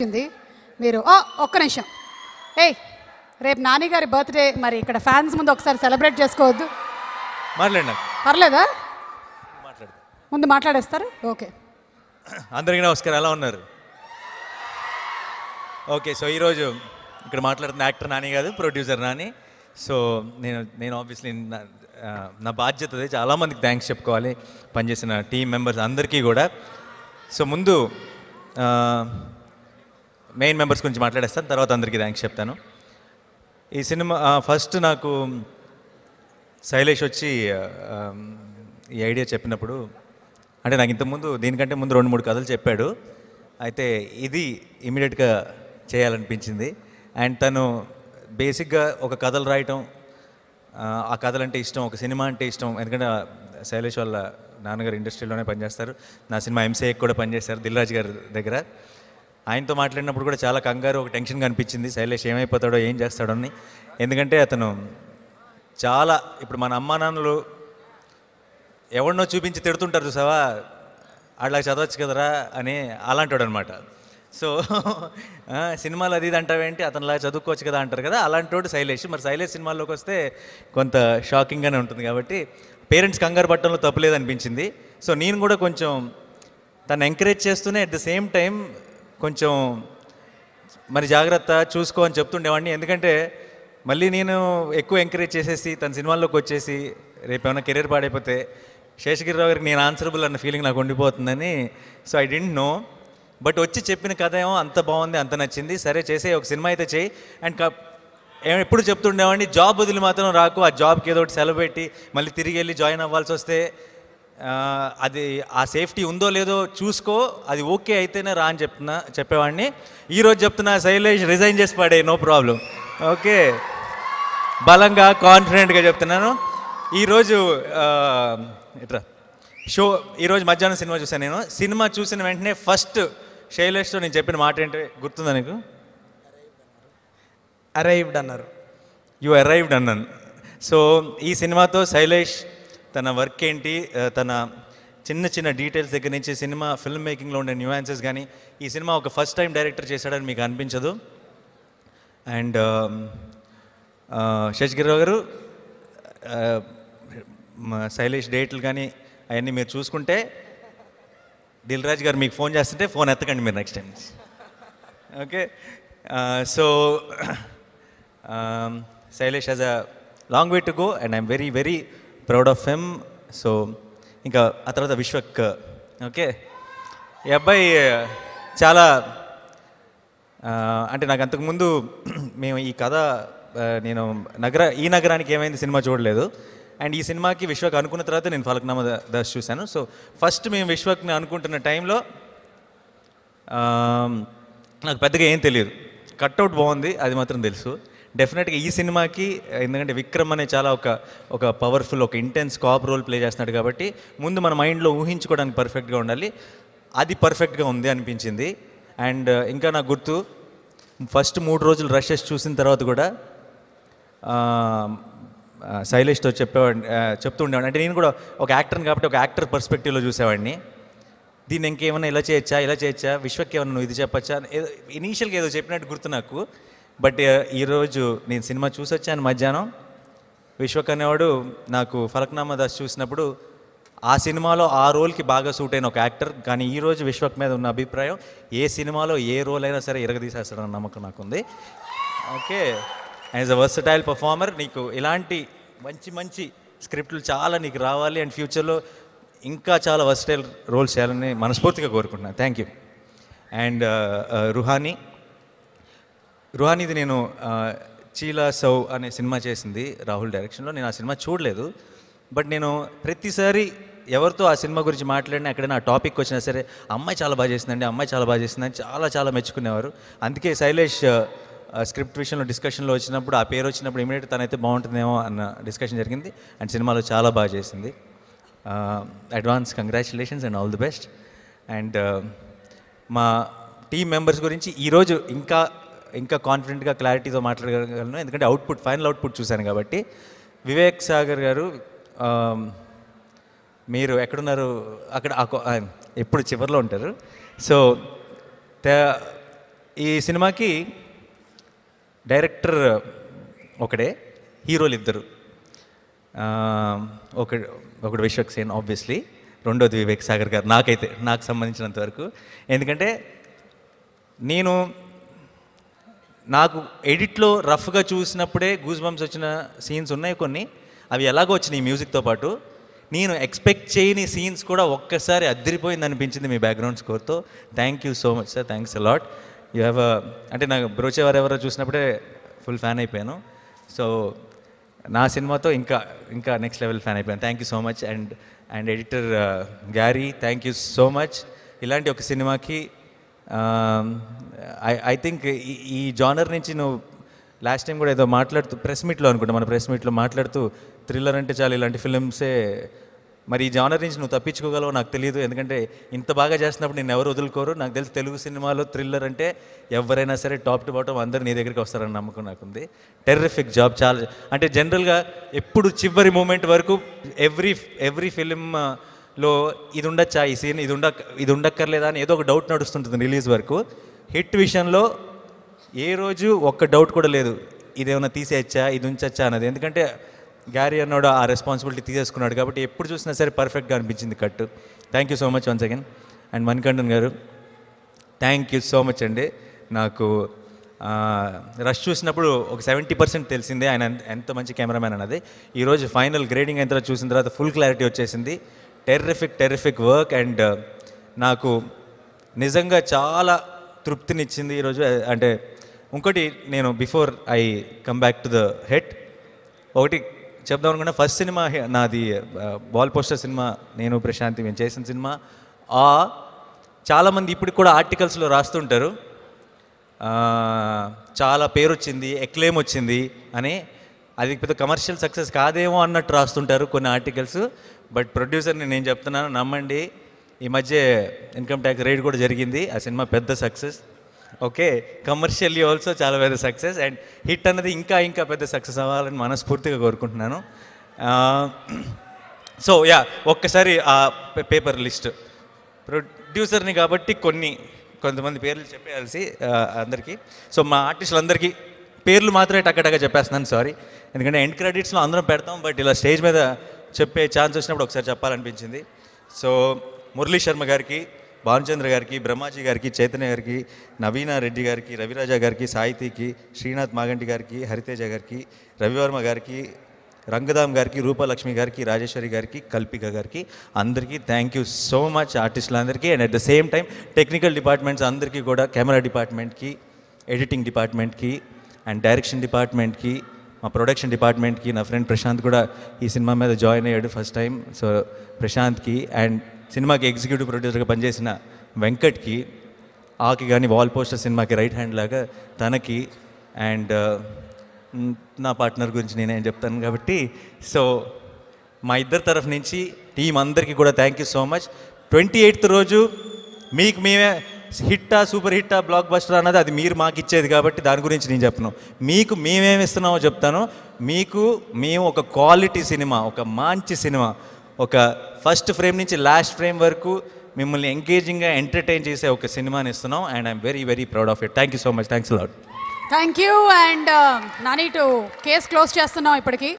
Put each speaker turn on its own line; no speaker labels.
వచ్చింది మీరు ఓ ఒక్క నిమిషం ఏయ్ రేపు నాని గారి బర్త్డే మరి ఇక్కడ ఫ్యాన్స్ ముందు ఒకసారి సెలబ్రేట్ చేసుకోవద్దు
మాట్లాడినా
పర్లేదా
మాట్లాడు
ముందు మాట్లాడేస్తారు ఓకే
అందరికీ నమస్కారం ఎలా ఉన్నారు ఓకే సో ఈరోజు ఇక్కడ మాట్లాడుతున్న యాక్టర్ నాని కాదు ప్రొడ్యూసర్ నాని సో నేను నేను ఆబ్వియస్లీ నా ఆ, నా బాధ్యత అది చాలామందికి థ్యాంక్స్ చెప్పుకోవాలి పనిచేసిన టీం మెంబర్స్ అందరికీ కూడా సో ముందు మెయిన్ మెంబర్స్ గురించి మాట్లాడేస్తాను తర్వాత అందరికీ థ్యాంక్స్ చెప్తాను ఈ సినిమా ఫస్ట్ నాకు శైలేష్ వచ్చి ఆ, ఈ ఐడియా చెప్పినప్పుడు అంటే నాకు ఇంతకుముందు దీనికంటే ముందు రెండు మూడు కథలు చెప్పాడు అయితే ఇది ఇమీడియట్గా చేయాలనిపించింది అండ్ తను బేసిక్గా ఒక కథలు రాయటం ఆ, ఆ కథలు అంటే ఇష్టం ఒక సినిమా అంటే ఇష్టం ఎందుకంటే ఆ శైలేష్ వాళ్ళ నాన్నగారు ఇండస్ట్రీలోనే పనిచేస్తారు నా సినిమా ఎంసీఏకి కూడా పనిచేస్తారు దిల్రాజ్ గారి దగ్గర ఆయనతో మాట్లాడినప్పుడు కూడా చాలా కంగారు ఒక టెన్షన్ కనిపించింది శైలేష్ ఏమైపోతాడో ఏం చేస్తాడో అని ఎందుకంటే అతను చాలా ఇప్పుడు మన అమ్మా నాన్నలు ఎవరినో చూపించి తిడుతుంటారు చూసావా అట్లా చదవచ్చు కదరా అని అలాంటాడు అనమాట సో ఆ, సినిమాలు అది ఇది అంటావేంటి అతనిలా చదువుకోవచ్చు కదా అంటారు కదా అలాంటోడు శైలేష్ మరి శైలేష్ సినిమాల్లోకి వస్తే కొంత షాకింగ్గానే ఉంటుంది కాబట్టి పేరెంట్స్ కంగారు పట్టడంలో తప్పులేదు అనిపించింది సో నేను కూడా కొంచెం తను ఎంకరేజ్ చేస్తూనే అట్ ద సేమ్ టైం కొంచెం మరి జాగ్రత్త చూసుకో అని చెప్తుండేవాడిని ఎందుకంటే మళ్ళీ నేను ఎక్కువ ఎంకరేజ్ చేసేసి తన సినిమాల్లోకి వచ్చేసి రేపు ఏమైనా కెరీర్ పాడైపోతే శేషగిరిరావు గారికి నేను ఆన్సరబుల్ అన్న ఫీలింగ్ నాకు ఉండిపోతుందని so I don't know but వచ్చి చెప్పిన కథ ఏమో అంత బాగుంది అంత నచ్చింది సరే చేసే ఒక సినిమా అయితే చేయి అండ్ క- ఏ- ఎప్పుడు చెప్తుండేవాడిని జాబ్ వదిలి మాత్రం రాకు ఆ జాబ్కి ఏదో ఒకటి సెలవు పెట్టి మళ్ళీ తిరిగి వెళ్ళి జాయిన్ అవ్వాల్సి వస్తే ఆ, అది ఆ సేఫ్టీ ఉందో లేదో చూసుకో అది ఓకే అయితేనే రా అని చెప్తున్నా చెప్పేవాడిని ఈరోజు చెప్తున్నా శైలేష్ రిజైన్ చేసి పడే నో ప్రాబ్లం ఓకే బలంగా కాన్ఫిడెంట్గా చెప్తున్నాను ఈరోజు ఆ, ఇట్రా షో ఈరోజు మధ్యాహ్నం సినిమా చూసాను నేను సినిమా చూసిన వెంటనే ఫస్ట్ శైలేష్తో నేను చెప్పిన మాట ఏంటి గుర్తుందా నీకు
అరైవ్డ్ అన్నారు
యు అరైవ్డ్ అన్నాను సో ఈ సినిమాతో శైలేష్ తన వర్క్ ఏంటి ఆ, తన చిన్న చిన్న డీటెయిల్స్ దగ్గర నుంచి సినిమా ఫిల్మ్ మేకింగ్లో ఉండే న్యూయాన్సెస్ కానీ ఈ సినిమా ఒక ఫస్ట్ టైం డైరెక్టర్ చేశాడని మీకు అనిపించదు అండ్ శశిగిరిరావు గారు ఆ, మా శైలేష్ డేట్లు కానీ అవన్నీ మీరు చూసుకుంటే దిల్ రాజు గారు మీకు ఫోన్ చేస్తుంటే ఫోన్ ఎత్తకండి మీరు next time okay so Shailesh has a long way to go and I'm very very proud of him so ఇంకా ఆ తర్వాత విశ్వక్ ఓకే ఈ అబ్బాయి చాలా ఆ, అంటే నాకు అంతకుముందు మేము ఈ కథ ఆ, నేను నగర ఈ నగరానికి ఏమైంది సినిమా చూడలేదు అండ్ ఈ సినిమాకి విశ్వక్ అనుకున్న తర్వాత నేను ఫలక్నామా ద- దస్ చూశాను సో ఫస్ట్ మేము విశ్వక్ని అనుకుంటున్న టైంలో ఆ, నాకు పెద్దగా ఏం తెలియదు కట్అవుట్ బాగుంది అది మాత్రం తెలుసు డెఫినెట్గా ఈ సినిమాకి ఎందుకంటే విక్రమ్ అనే చాలా ఒక ఒక పవర్ఫుల్ ఒక ఇంటెన్స్ కాప్ రోల్ ప్లే చేస్తున్నాడు కాబట్టి ముందు మన మైండ్లో ఊహించుకోవడానికి పర్ఫెక్ట్గా ఉండాలి అది పర్ఫెక్ట్గా ఉంది అనిపించింది అండ్ ఇంకా నాకు గుర్తు ఫస్ట్ మూడు రోజులు రషెస్ చూసిన తర్వాత కూడా ఆ, ఆ, శైలేష్తో చెప్పేవాడిని ఆ, చెప్తూ ఉండేవాడిని అంటే నేను కూడా ఒక యాక్టర్ని కాబట్టి ఒక యాక్టర్ పర్స్పెక్టివ్లో చూసేవాడిని దీన్ని ఇంకేమైనా ఇలా చేయొచ్చా ఇలా చేయొచ్చా విశ్వకి ఏమన్నా నువ్వు ఇది చెప్పచ్చా ఏదో ఇనీషియల్గా ఏదో చెప్పినట్టు గుర్తు నాకు బట్ ఈరోజు నేను సినిమా చూసి వచ్చాను మధ్యాహ్నం విశ్వక్ అనేవాడు నాకు ఫలక్నామా దాస్ చూసినప్పుడు ఆ సినిమాలో ఆ రోల్కి బాగా సూట్ అయిన ఒక యాక్టర్ కానీ ఈ రోజు విశ్వక్ మీద ఉన్న అభిప్రాయం ఏ సినిమాలో ఏ రోల్ అయినా సరే ఇరగదీసేస్తాడన్న నమ్మకం నాకుంది okay as a versatile performer నీకు ఇలాంటి మంచి మంచి స్క్రిప్ట్లు చాలా నీకు రావాలి అండ్ ఫ్యూచర్లో ఇంకా చాలా వర్సటైల్ రోల్స్ చేయాలని మనస్ఫూర్తిగా కోరుకుంటున్నాను థ్యాంక్ యూ అండ్ రుహానీ రుహానీది నేను ఆ, చీలా సౌ అనే సినిమా చేసింది రాహుల్ డైరెక్షన్లో నేను ఆ సినిమా చూడలేదు బట్ నేను ప్రతిసారి ఎవరితో ఆ సినిమా గురించి మాట్లాడినా ఎక్కడైనా ఆ టాపిక్ వచ్చినా సరే అమ్మాయి చాలా బాగా చేసిందండి అమ్మాయి చాలా బాగా చేసిందని చాలా చాలా మెచ్చుకునేవారు అందుకే శైలేష్ ఆ, స్క్రిప్ట్ విషయంలో డిస్కషన్లో వచ్చినప్పుడు ఆ పేరు వచ్చినప్పుడు ఇమీడియట్ తనైతే బాగుంటుందేమో అన్న డిస్కషన్ జరిగింది అండ్ సినిమాలో చాలా బాగా చేసింది advance congratulations and all the best and మా టీం మెంబర్స్ గురించి ఈరోజు ఇంకా ఇంకా కాన్ఫిడెంట్గా క్లారిటీతో మాట్లాడగలను ఎందుకంటే అవుట్పుట్ ఫైనల్ అవుట్పుట్ చూశాను కాబట్టి వివేక్ సాగర్ గారు ఆ, మీరు ఎక్కడున్నారు అక్కడ ఆ కో- ఆ, ఎప్పుడు చివరిలో ఉంటారు సో తే ఈ సినిమాకి డైరెక్టర్ ఒకడే హీరోలు ఇద్దరు ఆ, ఒక ఒకడు విశ్వక్ సేన్ ఆబ్వియస్లీ రెండోది వివేక్ సాగర్ గారు నాకైతే నాకు సంబంధించినంత వరకు ఎందుకంటే నేను నాకు ఎడిట్లో రఫ్గా చూసినప్పుడే గూస్ బంప్స్ వచ్చిన సీన్స్ ఉన్నాయి కొన్ని అవి ఎలాగో వచ్చినాయి మ్యూజిక్తో పాటు నేను ఎక్స్పెక్ట్ చేయని సీన్స్ కూడా ఒక్కసారి అద్దరిపోయింది అనిపించింది మీ బ్యాక్గ్రౌండ్ స్కోర్తో thank you so much sir thanks a lot you have అంటే నాకు బ్రోచేవారు ఎవరో చూసినప్పుడే ఫుల్ ఫ్యాన్ అయిపోయాను సో నా సినిమాతో ఇంకా ఇంకా నెక్స్ట్ లెవెల్ ఫ్యాన్ అయిపోయాను thank you so much and and editor Garry thank you so much ఇలాంటి ఒక సినిమాకి ఐ ఐ థింక్ ఈ జానర్ నుంచి నువ్వు లాస్ట్ టైం కూడా ఏదో మాట్లాడుతూ ప్రెస్ మీట్లో అనుకుంటా మన ప్రెస్ మీట్లో మాట్లాడుతూ థ్రిల్లర్ అంటే చాలు ఇలాంటి ఫిలిమ్సే మరి ఈ జానర్ నుంచి నువ్వు తప్పించుకోగలవో నాకు తెలియదు ఎందుకంటే ఇంత బాగా చేస్తున్నప్పుడు నేను ఎవరు వదులుకోరు నాకు తెలిసి తెలుగు సినిమాలో థ్రిల్లర్ అంటే ఎవరైనా సరే టాప్ టు బాటం అందరు నీ దగ్గరికి వస్తారని నమ్మకం నాకుంది టెర్రిఫిక్ జాబ్ చాలా అంటే జనరల్గా ఎప్పుడు చివరి మూమెంట్ వరకు ఎవ్రీ ఎవ్రీ ఫిలిం లో ఇది ఉండొచ్చా ఈ సీన్ ఇది ఉండ ఇది ఉండక్కర్లేదా అని ఏదో ఒక డౌట్ నడుస్తుంటుంది రిలీజ్ వరకు హిట్ విషయంలో ఏ రోజు ఒక్క డౌట్ కూడా లేదు ఇదేమన్నా తీసేయచ్చా ఇది ఉంచచ్చా అన్నది ఎందుకంటే గ్యారీ అన్నాడు ఆ రెస్పాన్సిబిలిటీ తీసేసుకున్నాడు కాబట్టి ఎప్పుడు చూసినా సరే పర్ఫెక్ట్గా అనిపించింది కట్టు thank you so much once again and Manikandan garu thank you so much అండి నాకు ఆ, రష్ చూసినప్పుడు ఒక సెవెంటీ పర్సెంట్ తెలిసిందే ఆయన ఎంత- ఎంత మంచి కెమెరామ్యాన్ అన్నది ఈరోజు ఫైనల్ గ్రేడింగ్ అయిన తర్వాత చూసిన తర్వాత ఫుల్ క్లారిటీ వచ్చేసింది టెర్రిఫిక్ టెర్రిఫిక్ వర్క్ అండ్ నాకు నిజంగా చాలా తృప్తినిచ్చింది ఈరోజు అంటే ఇంకోటి నేను before I come back to the head ఒకటి చెప్దాం అనుకున్నా ఫస్ట్ సినిమా హే- నాది బాల్ పోస్టర్ సినిమా నేను ప్రశాంతి మేము చేసిన సినిమా ఆ చాలామంది ఇప్పటికి కూడా ఆర్టికల్స్లో రాస్తుంటారు ఆ, చాలా పేరు వచ్చింది ఎక్లేమ్ వచ్చింది అని అది పెద్ద కమర్షియల్ సక్సెస్ కాదేమో అన్నట్టు రాస్తుంటారు కొన్ని ఆర్టికల్స్ బట్ ప్రొడ్యూసర్ని నేను చెప్తున్నాను నమ్మండి ఈ మధ్య ఇన్కమ్ ట్యాక్స్ రేట్ కూడా జరిగింది ఆ సినిమా పెద్ద సక్సెస్ ఓకే కమర్షియల్లీ ఆల్సో చాలా పెద్ద సక్సెస్ అండ్ హిట్ అన్నది ఇంకా ఇంకా పెద్ద సక్సెస్ అవ్వాలని మనస్ఫూర్తిగా కోరుకుంటున్నాను సో యా ఒక్కసారి ఆ పేపర్ లిస్ట్ ప్రొడ్యూసర్ని కాబట్టి కొన్ని కొంతమంది పేర్లు చెప్పేయాల్సి ఆ, అందరికీ సో మా ఆర్టిస్టులందరికీ పేర్లు మాత్రమే టక్కటగా చెప్పేస్తున్నాను సారీ ఎందుకంటే ఎండ్ క్రెడిట్స్లో అందరం పెడతాం బట్ ఇలా స్టేజ్ మీద చెప్పే ఛాన్స్ వచ్చినప్పుడు ఒకసారి చెప్పాలనిపించింది సో మురళీ శర్మ గారికి భానుచంద్ర గారికి బ్రహ్మాజీ గారికి చైతన్య గారికి నవీన రెడ్డి గారికి రవిరాజా గారికి సాహితీకి శ్రీనాథ్ మాగంటి గారికి హరితేజ గారికి రవివర్మ గారికి రంగదామ్ గారికి రూపలక్ష్మి గారికి రాజేశ్వరి గారికి కల్పిక గారికి అందరికీ థ్యాంక్ యూ సో మచ్ ఆర్టిస్టులందరికీ and at the same time technical departments అందరికీ కూడా కెమెరా డిపార్ట్మెంట్కి ఎడిటింగ్ డిపార్ట్మెంట్కి అండ్ డైరెక్షన్ డిపార్ట్మెంట్కి మా ప్రొడక్షన్ డిపార్ట్మెంట్కి నా ఫ్రెండ్ ప్రశాంత్ కూడా ఈ సినిమా మీద జాయిన్ అయ్యాడు ఫస్ట్ టైం సో ప్రశాంత్కి అండ్ సినిమాకి ఎగ్జిక్యూటివ్ ప్రొడ్యూసర్గా పనిచేసిన వెంకట్కి ఆకి కానీ వాల్ పోస్టర్ సినిమాకి రైట్ హ్యాండ్ లాగా తనకి అండ్ మ్, నా పార్ట్నర్ గురించి నేనేం చెప్తాను కాబట్టి సో మా ఇద్దరి తరఫు నుంచి టీం అందరికీ కూడా thank you so much twenty eighth రోజు మీకు మేమే హిట్టా సూపర్ హిట్టా బ్లాక్ బస్టర్ అన్నది అది మీరు మాకు ఇచ్చేది కాబట్టి దాని గురించి నేను చెప్పను మీకు మేమేమి ఇస్తున్నామో చెప్తాను మీకు మేము ఒక క్వాలిటీ సినిమా ఒక మంచి సినిమా ఒక ఫస్ట్ ఫ్రేమ్ నుంచి లాస్ట్ ఫ్రేమ్ వరకు మిమ్మల్ని ఎంగేజింగ్గా ఎంటర్టైన్ చేసే ఒక సినిమాని ఇస్తున్నాం and I'm very very proud of it thank you so much thanks lot
thank you and Nani to case close చేస్తున్నాం ఇప్పటికి